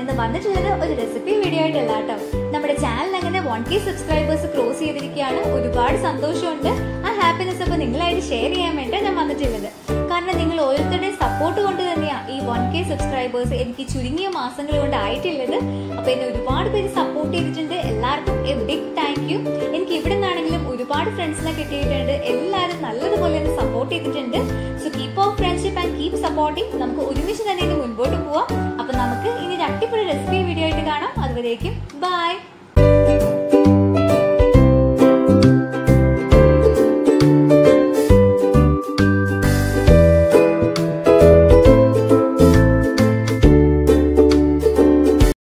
ഞാനിന്ന് വന്നിട്ടുള്ളത് ഒരു റെസിപ്പി വീഡിയോ ആയിട്ടല്ല കേട്ടോ നമ്മുടെ ചാനൽ അങ്ങനെ വൺ കെ സബ്സ്ക്രൈബേഴ്സ് ക്രോസ് ചെയ്തിരിക്കുകയാണ് ഒരുപാട് സന്തോഷമുണ്ട് ആ ഹാപ്പിനെസ് അപ്പോൾ നിങ്ങളായിട്ട് ഷെയർ ചെയ്യാൻ വേണ്ടിയാണ് ഞാൻ വന്നിട്ടുള്ളത് കാരണം നിങ്ങൾ ഓരോരുത്തരുടെയും സപ്പോർട്ട് കൊണ്ട് തന്നെയാണ് ഈ വൺ കെ സബ്സ്ക്രൈബേഴ്സ് എനിക്ക് ചുരുങ്ങിയ മാസങ്ങൾ കൊണ്ട് ആയിട്ടുള്ളത് അപ്പോൾ എന്നെ ഒരുപാട് പേര് സപ്പോർട്ട് ചെയ്തിട്ടുണ്ട് എല്ലാവർക്കും എ ബിഗ് താങ്ക് യു എനിക്ക് ഇവിടെ നിന്നാണെങ്കിലും ഒരുപാട് ഫ്രണ്ട്സിനെ കിട്ടിയിട്ടുണ്ട് എല്ലാവരും നല്ലതുപോലെ തന്നെ സപ്പോർട്ട് ചെയ്തിട്ടുണ്ട് so keep of friendship and keep supporting നമുക്ക് ഒരുമിച്ച് തന്നെ ഇനി മുൻപോട്ട് പോവാം അപ്പൊ നമുക്ക് ഇനി ഒരു അടിപൊളി റെസിപ്പി വീഡിയോ ആയിട്ട് കാണാം അതുവരേക്കും ബൈ